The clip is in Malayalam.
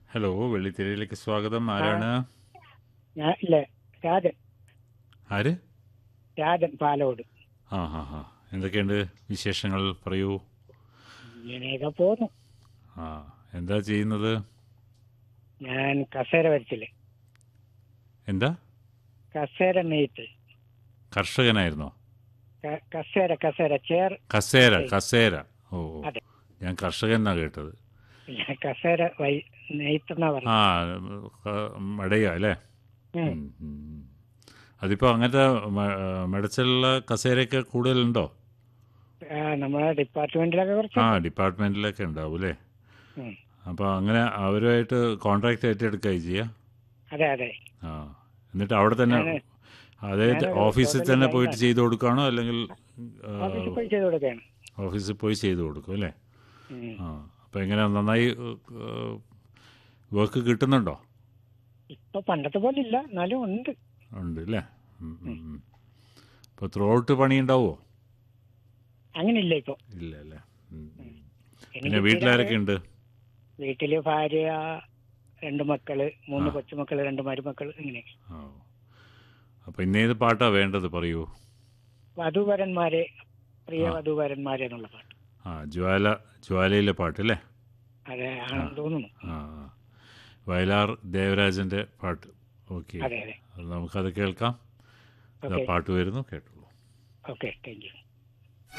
ഹലോ വെള്ളിത്തിരയിലേക്ക് സ്വാഗതം ആരാണ് ഞാൻ ഇല്ല രാജൻ ആര് രാജൻ പാലോട് ആ ഹാ ഹാ എന്തൊക്കെയുണ്ട് വിശേഷങ്ങൾ പറയൂ ഇങ്ങനെയൊക്കെ പോന്നു ആ എന്താ ചെയ്യുന്നത് ഞാൻ കസേര വരച്ചില്ലേ എന്താ കസേര നെയ്ത്ത് കർഷകനായിരുന്നോ ക- കസേര കസേര ചെയർ കസേര കസേര ഓ ഓ. അതെ. ഞാൻ കർഷകൻ എന്നാ കേട്ടത് ഞാൻ കസേര വൈ നെയ്ത്തെന്നാ ആ പറഞ്ഞു ക- മടയ അല്ലേ ഉം. ഉം, ഉം. അതിപ്പോ അങ്ങനത്തെ മ- മെടച്ചിലുള്ള കസേരയൊക്കെ കൂടുതലുണ്ടോ ആ, നമ്മളെ ഡിപ്പാർട്ട്മെന്റിലൊക്കെ കുറച്ച് ആ ഡിപ്പാർട്ട്മെന്റിലൊക്കെ ഉണ്ടാവും അല്ലേ ഉം. അപ്പോൾ അങ്ങനെ അവരുമായിട്ട് കോൺട്രാക്ട് ഏറ്റെടുക്കുകയും ചെയ്യാം അതെ അതെ ആ എന്നിട്ട് അവിടെ തന്നെ ഞാന് അതായത് ഞാനൊരു ഓഫീസിൽ ഹോട്ടലിൽ തന്നെ പോയിട്ട് ജോലിയാണ്. ചെയ്തു കൊടുക്കുകയാണോ അല്ലെങ്കിൽ ആ, ഓഫീസിൽ പോയി ചെയ്ത് കൊടുക്കുകയാണ് ഓഫീസിൽ പോയി ചെയ്തു കൊടുക്കും അല്ലേ ഉം. ആ അപ്പോൾ എങ്ങനെ നന്നായി വർക്ക് കിട്ടുന്നുണ്ടോ ഇപ്പൊ പണ്ടത്തെ പോലെ ഇല്ല എന്നാലും ഉണ്ട് ഉണ്ട് അല്ലേ അപ്പോൾ ത്രൂ ഔട്ട് പണി ഉണ്ടാവുമോ അങ്ങനില്ല ഇപ്പൊ ഇല്ല അല്ലേ ഉം, ഉം. എനിക്ക് പിന്നെ വീട്ടിലാരൊക്കെ ഉണ്ട് വീട്ടില് ഭാര്യ രണ്ട് മക്കള് മൂന്ന് ആ. കൊച്ചുമക്കള് രണ്ട് മരുമക്കള് ഇങ്ങനെ ആ അപ്പോൾ ഇന്നേത് പാട്ടാ വേണ്ടത് പറയൂ വധുവരന്മാരെ പ്രിയ ആ. വധുവരന്മാരെ എന്നുള്ള പാട്ട് ആ ജ്വാല ജ്വാലയിലെ പാട്ട് അല്ലേ അതെ ആണെന്ന് തോന്നുന്നു ആ ആ. വയലാർ ദേവരാജൻ്റെ പാട്ട് ഓക്കെ അതെ അതെ അത് നമുക്കത് കേൾക്കാം ഓക്കെ പാട്ട് വരുന്നു കേട്ടോളൂ ഓക്കെ താങ്ക് യു